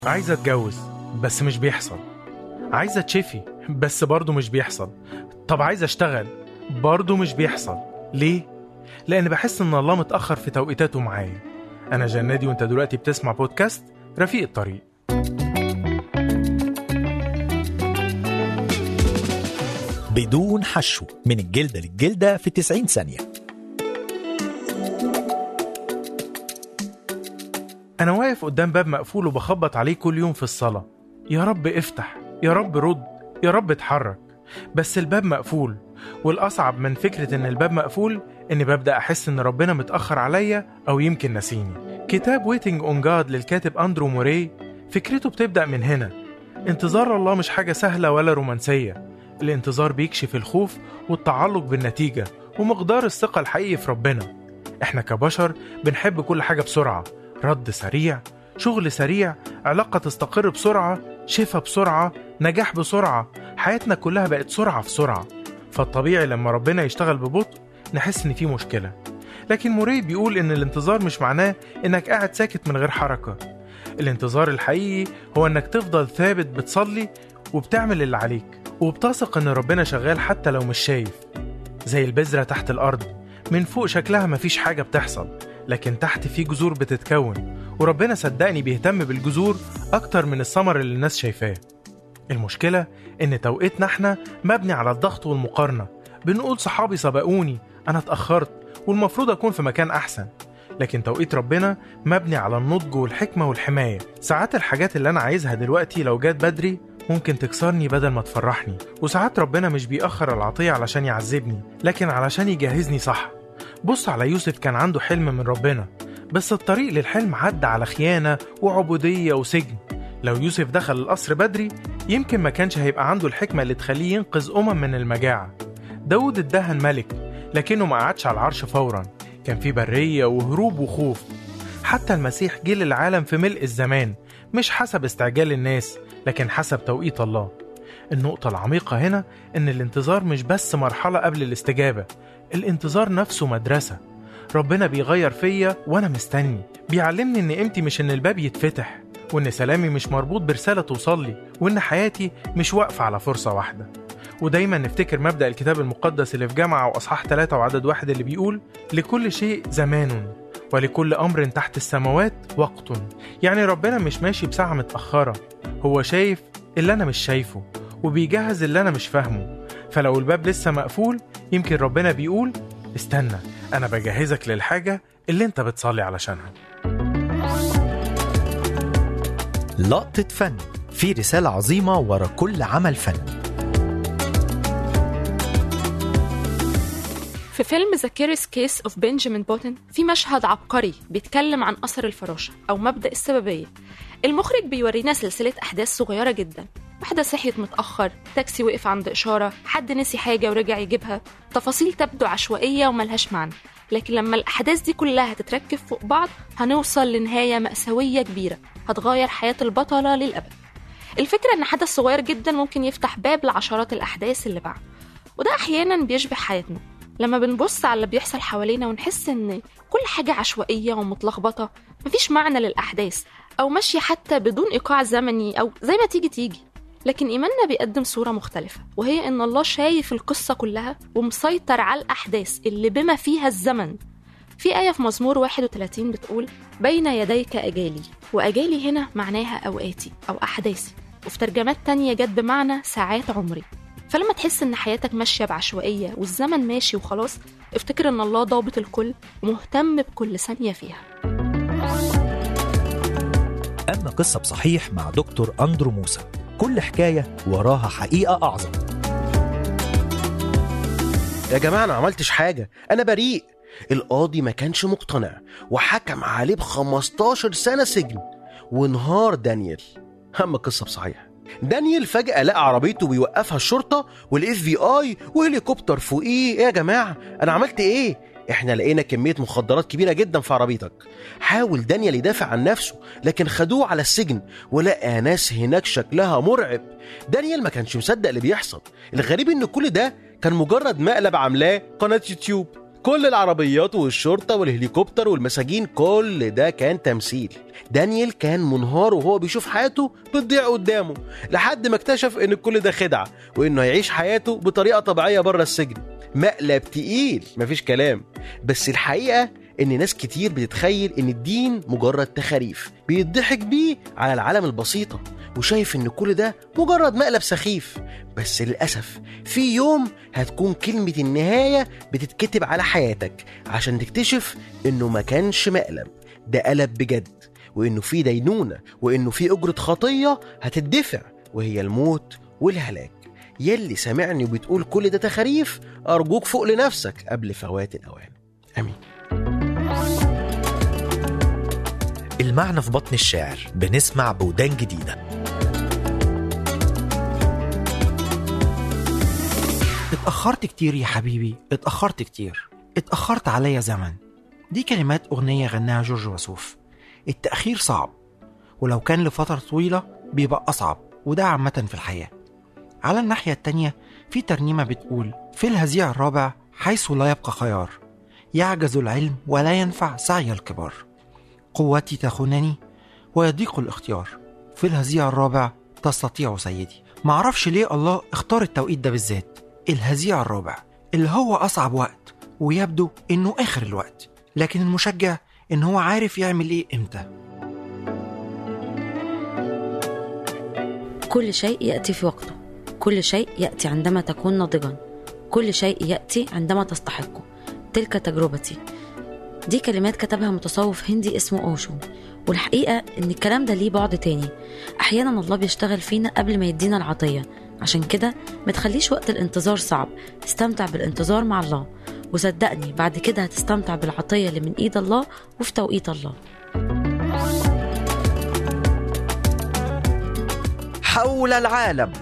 عايزة اتجوز بس مش بيحصل عايزة اتشفي بس برضه مش بيحصل طب عايزة اشتغل برضه مش بيحصل ليه؟ لأن بحس إن الله متأخر في توقيتاته معايا أنا جنادي وأنت دلوقتي بتسمع بودكاست رفيق الطريق بدون حشو من الجلدة للجلدة في 90 ثانية أنا واقف قدام باب مقفول وبخبط عليه كل يوم في الصلاة يا رب افتح يا رب رد يا رب اتحرك بس الباب مقفول والأصعب من فكرة إن الباب مقفول إني ببدأ أحس إن ربنا متأخر عليا أو يمكن نسيني كتاب ويتنج أون جاد للكاتب أندرو موري فكرته بتبدأ من هنا انتظار الله مش حاجة سهلة ولا رومانسية الانتظار بيكشف الخوف والتعلق بالنتيجة ومقدار الثقة الحقيقي في ربنا احنا كبشر بنحب كل حاجة بسرعة رد سريع شغل سريع علاقة تستقر بسرعة شفا بسرعة نجاح بسرعة حياتنا كلها بقت سرعة في سرعة فالطبيعي لما ربنا يشتغل ببطء نحس إن في مشكلة لكن موري بيقول إن الانتظار مش معناه إنك قاعد ساكت من غير حركة الانتظار الحقيقي هو إنك تفضل ثابت بتصلي وبتعمل اللي عليك وبتثق إن ربنا شغال حتى لو مش شايف زي البذرة تحت الأرض من فوق شكلها مفيش حاجة بتحصل لكن تحت في جذور بتتكون وربنا صدقني بيهتم بالجذور أكتر من الثمر اللي الناس شايفاه المشكلة إن توقيتنا إحنا مبني على الضغط والمقارنة بنقول صحابي سبقوني أنا اتأخرت والمفروض أكون في مكان أحسن لكن توقيت ربنا مبني على النضج والحكمة والحماية ساعات الحاجات اللي أنا عايزها دلوقتي لو جات بدري ممكن تكسرني بدل ما تفرحني وساعات ربنا مش بيأخر العطية علشان يعذبني لكن علشان يجهزني صح بص على يوسف كان عنده حلم من ربنا بس الطريق للحلم عدى على خيانة وعبودية وسجن لو يوسف دخل القصر بدري يمكن ما كانش هيبقى عنده الحكمة اللي تخليه ينقذ أمم من المجاعة داود اتدهن ملك لكنه ما قعدش على العرش فورا كان في برية وهروب وخوف حتى المسيح جه للعالم في ملء الزمان مش حسب استعجال الناس لكن حسب توقيت الله النقطة العميقة هنا إن الانتظار مش بس مرحلة قبل الاستجابة الانتظار نفسه مدرسة ربنا بيغير فيا وأنا مستني بيعلمني إن قيمتي مش إن الباب يتفتح وإن سلامي مش مربوط برسالة توصلي وإن حياتي مش واقفة على فرصة واحدة ودايما نفتكر مبدأ الكتاب المقدس اللي في جامعة وأصحاح ثلاثة وعدد واحد اللي بيقول لكل شيء زمان ولكل أمر تحت السماوات وقت يعني ربنا مش ماشي بساعة متأخرة هو شايف اللي أنا مش شايفه وبيجهز اللي أنا مش فاهمه فلو الباب لسه مقفول يمكن ربنا بيقول استنى أنا بجهزك للحاجة اللي أنت بتصلي علشانها لقطة فن في رسالة عظيمة ورا كل عمل فني في فيلم ذا كيريس كيس اوف بنجامين بوتن في مشهد عبقري بيتكلم عن اثر الفراشه او مبدا السببيه المخرج بيورينا سلسله احداث صغيره جدا واحدة صحيت متأخر تاكسي وقف عند إشارة حد نسي حاجة ورجع يجيبها تفاصيل تبدو عشوائية وملهاش معنى لكن لما الأحداث دي كلها تتركب فوق بعض هنوصل لنهاية مأساوية كبيرة هتغير حياة البطلة للأبد الفكرة إن حدث صغير جدا ممكن يفتح باب لعشرات الأحداث اللي بعد وده أحيانا بيشبه حياتنا لما بنبص على اللي بيحصل حوالينا ونحس إن كل حاجة عشوائية ومتلخبطة مفيش معنى للأحداث أو ماشية حتى بدون إيقاع زمني أو زي ما تيجي تيجي لكن إيماننا بيقدم صورة مختلفة وهي إن الله شايف القصة كلها ومسيطر على الأحداث اللي بما فيها الزمن في آية في مزمور 31 بتقول بين يديك أجالي وأجالي هنا معناها أوقاتي أو أحداثي وفي ترجمات تانية جت بمعنى ساعات عمري فلما تحس إن حياتك ماشية بعشوائية والزمن ماشي وخلاص افتكر إن الله ضابط الكل ومهتم بكل ثانية فيها أما قصة بصحيح مع دكتور أندرو موسى كل حكاية وراها حقيقة أعظم يا جماعة أنا عملتش حاجة أنا بريء القاضي ما كانش مقتنع وحكم عليه ب 15 سنة سجن وانهار دانيال أما قصة بصحيح دانيال فجأة لقى عربيته بيوقفها الشرطة والاف في اي وهليكوبتر فوقيه ايه يا جماعة انا عملت ايه احنا لقينا كمية مخدرات كبيرة جدا في عربيتك حاول دانيال يدافع عن نفسه لكن خدوه على السجن ولقى ناس هناك شكلها مرعب دانيال ما كانش مصدق اللي بيحصل الغريب ان كل ده كان مجرد مقلب عاملاه قناة يوتيوب كل العربيات والشرطة والهليكوبتر والمساجين كل ده كان تمثيل دانيال كان منهار وهو بيشوف حياته بتضيع قدامه لحد ما اكتشف ان كل ده خدعة وانه هيعيش حياته بطريقة طبيعية بره السجن مقلب تقيل مفيش كلام بس الحقيقة ان ناس كتير بتتخيل ان الدين مجرد تخاريف بيضحك بيه على العالم البسيطة وشايف ان كل ده مجرد مقلب سخيف بس للأسف في يوم هتكون كلمة النهاية بتتكتب على حياتك عشان تكتشف انه ما كانش مقلب ده قلب بجد وانه في دينونة وانه في أجرة خطية هتدفع وهي الموت والهلاك يلي سامعني وبتقول كل ده تخاريف أرجوك فوق لنفسك قبل فوات الأوان آمين المعنى في بطن الشاعر بنسمع بودان جديدة اتأخرت كتير يا حبيبي اتأخرت كتير اتأخرت عليا زمن دي كلمات أغنية غناها جورج وسوف التأخير صعب ولو كان لفترة طويلة بيبقى أصعب وده عامة في الحياة على الناحية التانية في ترنيمة بتقول في الهزيع الرابع حيث لا يبقى خيار يعجز العلم ولا ينفع سعي الكبار قوتي تخونني ويضيق الاختيار في الهزيع الرابع تستطيع سيدي معرفش ليه الله اختار التوقيت ده بالذات الهزيع الرابع اللي هو أصعب وقت ويبدو إنه آخر الوقت لكن المشجع إن هو عارف يعمل إيه إمتى كل شيء يأتي في وقته كل شيء يأتي عندما تكون ناضجا كل شيء يأتي عندما تستحقه تلك تجربتي دي كلمات كتبها متصوف هندي اسمه أوشو والحقيقة إن الكلام ده ليه بعد تاني أحيانا الله بيشتغل فينا قبل ما يدينا العطية عشان كده ما تخليش وقت الانتظار صعب استمتع بالانتظار مع الله وصدقني بعد كده هتستمتع بالعطية اللي من إيد الله وفي توقيت الله حول العالم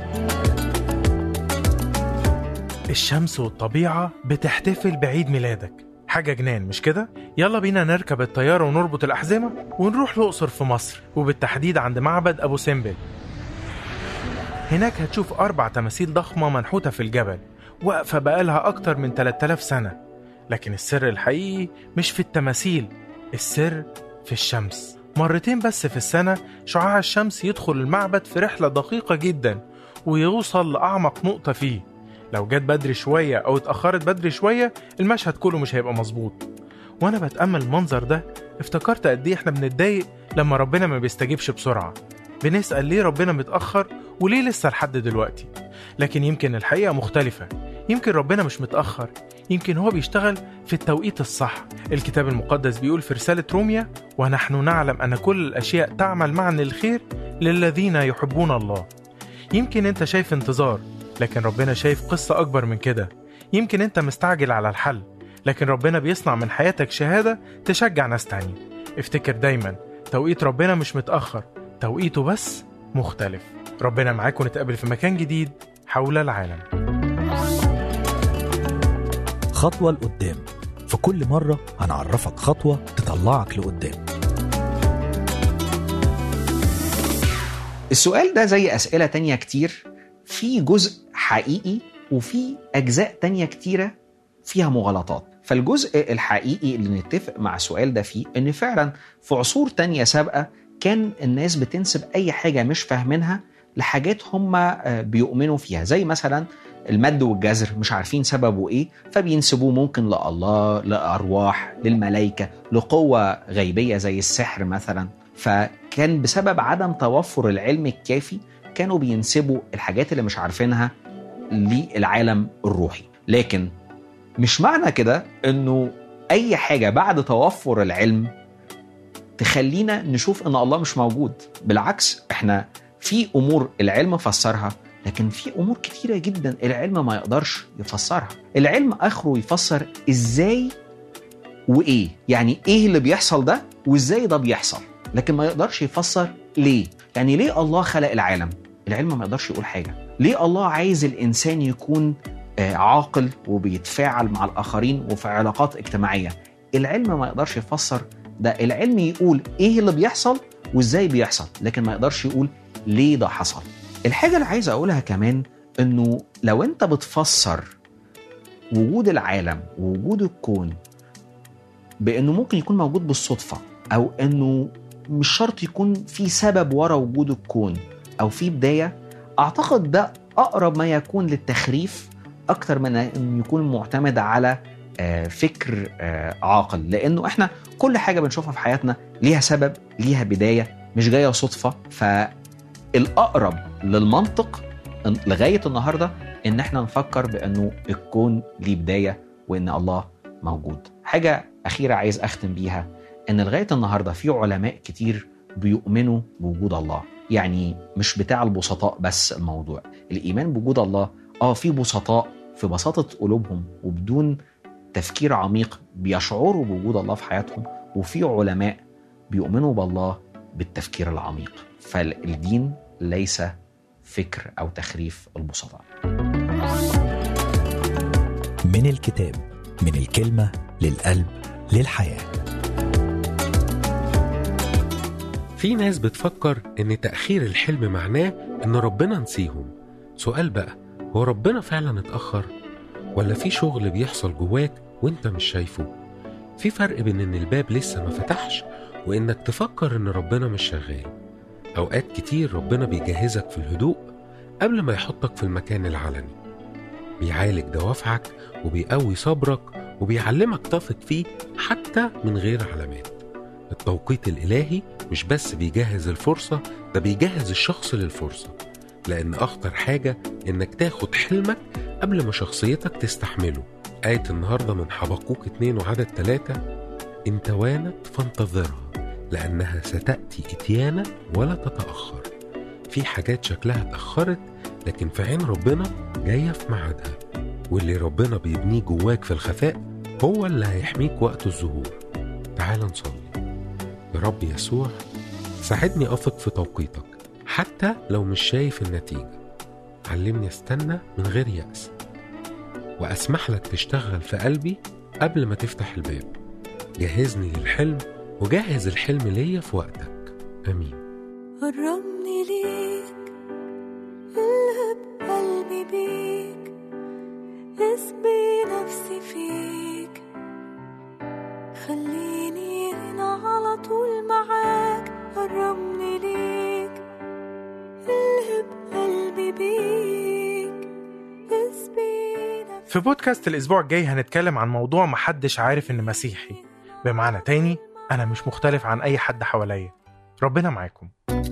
الشمس والطبيعة بتحتفل بعيد ميلادك حاجة جنان مش كده؟ يلا بينا نركب الطيارة ونربط الأحزمة ونروح الأقصر في مصر وبالتحديد عند معبد أبو سمبل هناك هتشوف أربع تماثيل ضخمة منحوتة في الجبل واقفة بقالها أكتر من 3000 سنة لكن السر الحقيقي مش في التماثيل السر في الشمس مرتين بس في السنة شعاع الشمس يدخل المعبد في رحلة دقيقة جدا ويوصل لأعمق نقطة فيه لو جت بدري شوية أو اتأخرت بدري شوية المشهد كله مش هيبقى مظبوط وأنا بتأمل المنظر ده افتكرت قد إيه إحنا بنتضايق لما ربنا ما بيستجيبش بسرعة بنسأل ليه ربنا متأخر وليه لسه لحد دلوقتي لكن يمكن الحقيقة مختلفة يمكن ربنا مش متأخر يمكن هو بيشتغل في التوقيت الصح الكتاب المقدس بيقول في رسالة روميا ونحن نعلم أن كل الأشياء تعمل معا للخير للذين يحبون الله يمكن أنت شايف انتظار لكن ربنا شايف قصة أكبر من كده يمكن أنت مستعجل على الحل لكن ربنا بيصنع من حياتك شهادة تشجع ناس تانية افتكر دايما توقيت ربنا مش متأخر توقيته بس مختلف ربنا معاك ونتقابل في مكان جديد حول العالم خطوة لقدام في كل مرة هنعرفك خطوة تطلعك لقدام السؤال ده زي أسئلة تانية كتير في جزء حقيقي وفي أجزاء تانية كتيرة فيها مغالطات فالجزء الحقيقي اللي نتفق مع السؤال ده فيه إن فعلا في عصور تانية سابقة كان الناس بتنسب أي حاجة مش فاهمينها لحاجات هم بيؤمنوا فيها زي مثلا المد والجزر مش عارفين سببه ايه فبينسبوه ممكن لله لارواح للملائكه لقوه غيبيه زي السحر مثلا فكان بسبب عدم توفر العلم الكافي كانوا بينسبوا الحاجات اللي مش عارفينها للعالم الروحي لكن مش معنى كده انه اي حاجه بعد توفر العلم تخلينا نشوف ان الله مش موجود بالعكس احنا في امور العلم فسرها لكن في امور كتيره جدا العلم ما يقدرش يفسرها العلم اخره يفسر ازاي وايه يعني ايه اللي بيحصل ده وازاي ده بيحصل لكن ما يقدرش يفسر ليه يعني ليه الله خلق العالم العلم ما يقدرش يقول حاجه ليه الله عايز الانسان يكون عاقل وبيتفاعل مع الاخرين وفي علاقات اجتماعيه العلم ما يقدرش يفسر ده العلم يقول ايه اللي بيحصل وازاي بيحصل لكن ما يقدرش يقول ليه ده حصل الحاجة اللي عايز أقولها كمان إنه لو أنت بتفسر وجود العالم ووجود الكون بانه ممكن يكون موجود بالصدفه او انه مش شرط يكون في سبب ورا وجود الكون او في بدايه اعتقد ده اقرب ما يكون للتخريف اكتر من انه يكون معتمد على آه، فكر آه، عاقل لانه احنا كل حاجه بنشوفها في حياتنا ليها سبب ليها بدايه مش جايه صدفه فالاقرب للمنطق إن- لغايه النهارده ان احنا نفكر بانه الكون ليه بدايه وان الله موجود حاجه اخيره عايز اختم بيها ان لغايه النهارده في علماء كتير بيؤمنوا بوجود الله يعني مش بتاع البسطاء بس الموضوع الايمان بوجود الله اه في بسطاء في بساطه قلوبهم وبدون تفكير عميق بيشعروا بوجود الله في حياتهم وفي علماء بيؤمنوا بالله بالتفكير العميق فالدين ليس فكر او تخريف البسطاء من الكتاب من الكلمة للقلب للحياة في ناس بتفكر إن تأخير الحلم معناه إن ربنا نسيهم سؤال بقى هو ربنا فعلا اتأخر؟ ولا في شغل بيحصل جواك وانت مش شايفه؟ في فرق بين إن الباب لسه ما فتحش وإنك تفكر إن ربنا مش شغال أوقات كتير ربنا بيجهزك في الهدوء قبل ما يحطك في المكان العلني بيعالج دوافعك وبيقوي صبرك وبيعلمك تثق فيه حتى من غير علامات التوقيت الإلهي مش بس بيجهز الفرصة ده بيجهز الشخص للفرصة لأن أخطر حاجة إنك تاخد حلمك قبل ما شخصيتك تستحمله آية النهاردة من حبقوك اتنين وعدد تلاتة إن توانت فانتظرها لأنها ستأتي إتيانا ولا تتأخر في حاجات شكلها اتأخرت لكن في عين ربنا جاية في ميعادها واللي ربنا بيبنيه جواك في الخفاء هو اللي هيحميك وقت الظهور تعال نصلي يا رب يسوع ساعدني أثق في توقيتك حتى لو مش شايف النتيجة علمني استنى من غير يأس وأسمح لك تشتغل في قلبي قبل ما تفتح الباب جهزني للحلم وجهز الحلم ليا في وقتك آمين قربني ليك قلب قلبي بيك اسبي نفسي فيك خليني هنا على طول معاك قربني ليك قلب قلبي بيك اسبي نفسي في بودكاست الأسبوع الجاي هنتكلم عن موضوع محدش عارف إن مسيحي بمعنى تاني أنا مش مختلف عن أي حد حواليا ربنا معاكم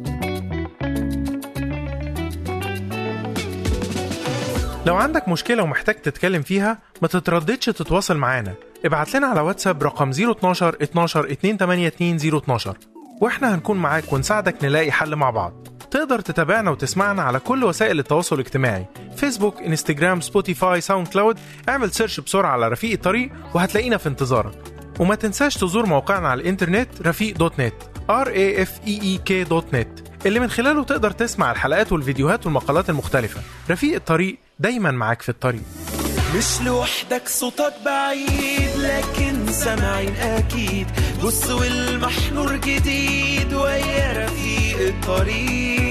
لو عندك مشكلة ومحتاج تتكلم فيها ما تترددش تتواصل معانا ابعت لنا على واتساب رقم 012 12 282 012 واحنا هنكون معاك ونساعدك نلاقي حل مع بعض تقدر تتابعنا وتسمعنا على كل وسائل التواصل الاجتماعي فيسبوك انستجرام سبوتيفاي ساوند كلاود اعمل سيرش بسرعة على رفيق الطريق وهتلاقينا في انتظارك وما تنساش تزور موقعنا على الانترنت رفيق دوت نت r a f e e k دوت نت اللي من خلاله تقدر تسمع الحلقات والفيديوهات والمقالات المختلفة رفيق الطريق دايما معاك في الطريق مش لوحدك صوتك بعيد لكن سامعين اكيد بص والمحنور جديد ويا رفيق الطريق